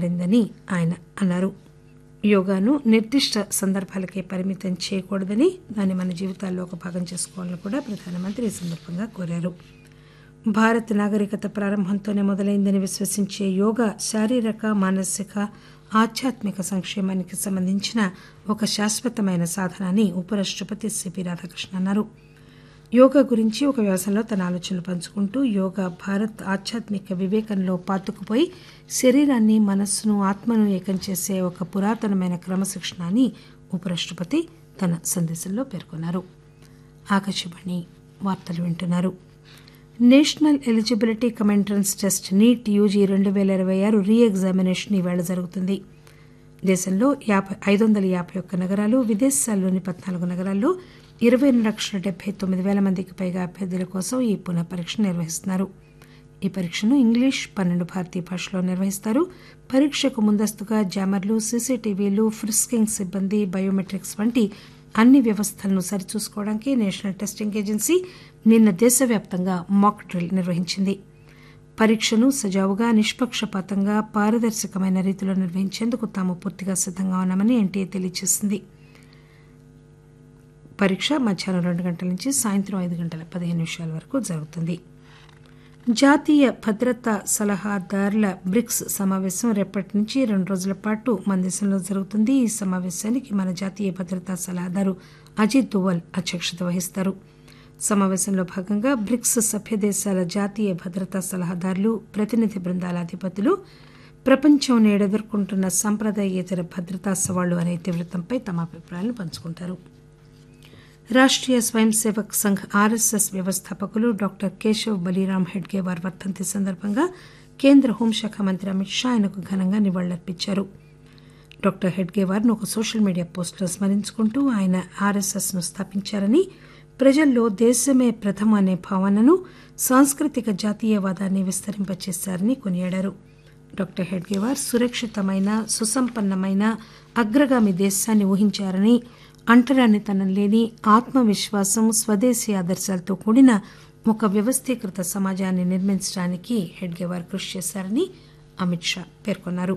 మారిందని ఆయన అన్నారు యోగాను నిర్దిష్ట సందర్భాలకే పరిమితం చేయకూడదని దాన్ని మన జీవితాల్లో ఒక భాగం చేసుకోవాలని కూడా ప్రధానమంత్రి ఈ సందర్భంగా కోరారు భారత్ నాగరికత ప్రారంభంతోనే మొదలైందని విశ్వసించే యోగా శారీరక మానసిక ఆధ్యాత్మిక సంక్షేమానికి సంబంధించిన ఒక శాశ్వతమైన సాధన అని ఉపరాష్టపతి సిపి రాధాకృష్ణ అన్నారు యోగా గురించి ఒక వ్యాసంలో తన ఆలోచనలు పంచుకుంటూ యోగా భారత్ ఆధ్యాత్మిక వివేకంలో పాతుకుపోయి శరీరాన్ని మనస్సును ఆత్మను ఏకం చేసే ఒక పురాతనమైన క్రమశిక్షణ అని ఉపరాష్టపతి తన సందేశంలో పేర్కొన్నారు ఆకాశవాణి వార్తలు వింటున్నారు national eligibility cum entrance test NEET U G రెండు పేల ఇరవై ఆరు రీ ఎగ్జామినేషన్ ఈవేళ జరుగుతుంది దేశంలో యాభై ఐదు వందల యాభై ఒక్క నగరాలు విదేశాల్లోని పద్నాలుగు నగరాల్లో ఇరవై రెండు లక్షల డెబ్బై తొమ్మిది వేల మందికి పైగా అభ్యర్థుల కోసం ఈ పునః పరీక్ష నిర్వహిస్తున్నారు ఈ పరీక్షను ఇంగ్లీష్ పన్నెండు భారతీయ భాషలో నిర్వహిస్తారు పరీక్షకు ముందస్తుగా జామర్లు సీసీటీవీలు ఫ్రిస్కింగ్ సిబ్బంది బయోమెట్రిక్స్ వంటి అన్ని వ్యవస్థలను సరిచూసుకోవడానికి నేషనల్ టెస్టింగ్ ఏజెన్సీ నిన్న దేశవ్యాప్తంగా మాక్ డ్రిల్ నిర్వహించింది పరీక్షను సజావుగా నిష్పక్షపాతంగా పారదర్శకమైన రీతిలో నిర్వహించేందుకు తాము పూర్తిగా సిద్దంగా ఉన్నామని ఎన్టీఏ తెలియజేసింది పరీక్ష మధ్యాహ్నం రెండు గంటల నుంచి సాయంత్రం ఐదు గంటల పదిహేను నిమిషాల వరకు జరుగుతుంది జాతీయ భద్రతా సలహాదారుల బ్రిక్స్ సమావేశం రేపటి నుంచి రెండు రోజుల పాటు మన దేశంలో జరుగుతుంది ఈ సమావేశానికి మన జాతీయ భద్రతా సలహాదారు అజిత్ దోవల్ అధ్యక్షత వహిస్తారు సమావేశంలో భాగంగా బ్రిక్స్ సభ్య దేశాల జాతీయ భద్రతా సలహాదారులు ప్రతినిధి బృందాల అధిపతులు ప్రపంచం నేడు ఎదుర్కొంటున్న సాంప్రదాయేతర భద్రతా సవాళ్లు అనే ఇతివృత్తంపై తమ అభిప్రాయాలను పంచుకుంటారు రాష్ట్రీయ స్వయం సేవక్ సంఘ్ ఆర్ఎస్ఎస్ వ్యవస్థాపకులు డాక్టర్ కేశవ్ బలీరామ్ హెడ్గేవార్ వర్ధంతి సందర్భంగా కేంద్ర హోంశాఖ మంత్రి అమిత్ షా ఆయనకు ఘనంగా నివాళులర్పించారు డాక్టర్ హెడ్గేవార్ను ఒక సోషల్ మీడియా పోస్టులో స్మరించుకుంటూ ఆయన ఆర్ఎస్ఎస్ ను స్థాపించారని ప్రజల్లో దేశమే ప్రథమ అనే భావనను సాంస్కృతిక జాతీయవాదాన్ని విస్తరింపచేశారని కొనియాడారు డాక్టర్ హెడ్గేవార్ సురక్షితమైన సుసంపన్నమైన అగ్రగామి దేశాన్ని ఊహించారని అంటరానితనం లేని ఆత్మవిశ్వాసం స్వదేశీ ఆదర్శాలతో కూడిన ఒక వ్యవస్థీకృత సమాజాన్ని నిర్మించడానికి హెడ్గేవార్ కృషి చేశారని అమిత్ షా పేర్కొన్నారు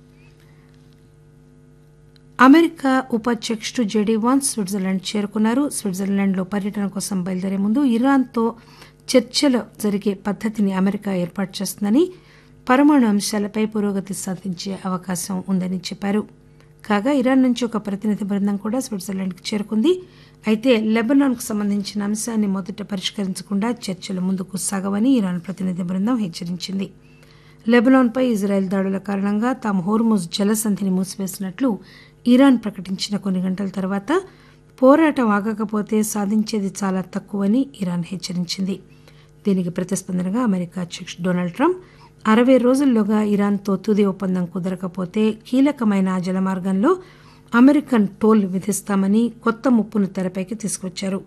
అమెరికా ఉపాధ్యక్షుడు జెడీ వాన్స్ స్విట్జర్లాండ్ చేరుకున్నారు స్విట్జర్లాండ్లో పర్యటన కోసం బయలుదేరే ముందు ఇరాన్తో చర్చలు జరిగే పద్దతిని అమెరికా ఏర్పాటు చేస్తుందని పరమాణు అంశాలపై పురోగతి సాధించే అవకాశం ఉందని చెప్పారు కాగా ఇరాన్ నుంచి ఒక ప్రతినిధి బృందం కూడా స్విట్జర్లాండ్కి చేరుకుంది అయితే లెబనాన్కు సంబంధించిన అంశాన్ని మొదట పరిష్కరించకుండా చర్చలు ముందుకు సాగవని ఇరాన్ ప్రతినిధి బృందం హెచ్చరించింది లెబనాన్పై ఇజ్రాయెల్ దాడుల కారణంగా తాము హోర్ముజ్ జలసంధిని మూసివేసినట్లు ఇరాన్ ప్రకటించిన కొన్ని గంటల తర్వాత పోరాటం ఆగకపోతే సాధించేది చాలా తక్కువని ఇరాన్ హెచ్చరించింది దీనికి ప్రతిస్పందనగా అమెరికా అధ్యక్షుడు డొనాల్డ్ ట్రంప్ అరవై రోజుల్లోగా ఇరాన్తో తుది ఒప్పందం కుదరకపోతే కీలకమైన ఆ జలమార్గంలో అమెరికన్ టోల్ విధిస్తామని కొత్త ముప్పును తెరపైకి తీసుకొచ్చారు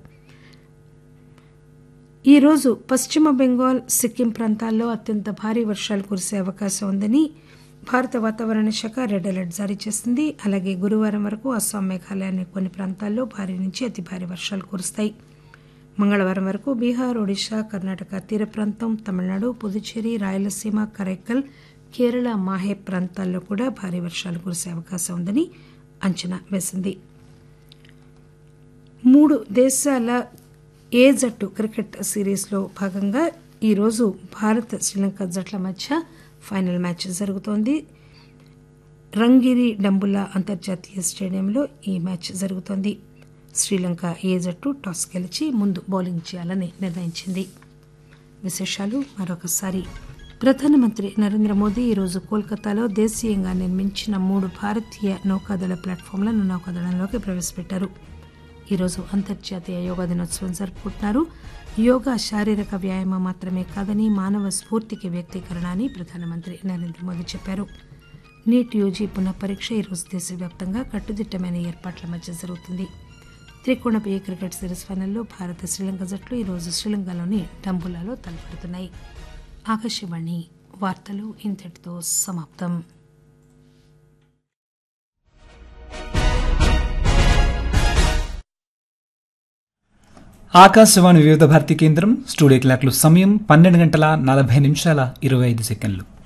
ఈ రోజు పశ్చిమ బెంగాల్ సిక్కిం ప్రాంతాల్లో అత్యంత భారీ వర్షాలు కురిసే అవకాశం ఉందని భారత వాతావరణ శాఖ రెడ్ అలర్ట్ జారీ చేసింది అలాగే గురువారం వరకు అస్సాం మేఘాలయాన్ని కొన్ని ప్రాంతాల్లో భారీ నుంచి అతి భారీ వర్షాలు కురుస్తాయి మంగళవారం వరకు బీహార్ ఒడిశా కర్ణాటక తీర ప్రాంతం తమిళనాడు పుదుచ్చేరి రాయలసీమ కరైకల్ కేరళ మాహే ప్రాంతాల్లో కూడా భారీ వర్షాలు కురిసే అవకాశం ఉందని అంచనా వేసింది మూడు దేశాల ఏ జట్టు క్రికెట్ సిరీస్లో భాగంగా ఈరోజు భారత్ శ్రీలంక జట్ల మధ్య ఫైనల్ మ్యాచ్ జరుగుతోంది రంగిరి డంబుల్లా అంతర్జాతీయ స్టేడియంలో ఈ మ్యాచ్ జరుగుతోంది శ్రీలంక ఏ జట్టు టాస్ గెలిచి ముందు బౌలింగ్ చేయాలని నిర్ణయించింది విశేషాలు మరొకసారి ప్రధానమంత్రి నరేంద్ర మోదీ ఈరోజు కోల్కతాలో దేశీయంగా నిర్మించిన మూడు భారతీయ నౌకాదళ ప్లాట్ఫామ్లను నౌకాదళంలోకి ప్రవేశపెట్టారు ఈరోజు అంతర్జాతీయ యోగా దినోత్సవం జరుపుకుంటున్నారు యోగా శారీరక వ్యాయామం మాత్రమే కాదని మానవ స్ఫూర్తికి వ్యక్తీకరణ అని ప్రధానమంత్రి నరేంద్ర మోదీ చెప్పారు నీట్ యూజీ పునః పరీక్ష ఈరోజు దేశవ్యాప్తంగా కట్టుదిట్టమైన ఏర్పాట్ల మధ్య జరుగుతుంది త్రికోణపై క్రికెట్ సిరీస్ ఫైనల్లో భారత శ్రీలంక జట్లు ఈరోజు శ్రీలంకలోని డంబులాలో తలపడుతున్నాయి ఆకాశవాణి వార్తలు ఇంతటితో సమాప్తం ఆకాశవాణి వివిధ భారతి కేంద్రం స్టూడియో క్లాక్లు సమయం పన్నెండు గంటల నలభై నిమిషాల ఇరవై ఐదు సెకండ్లు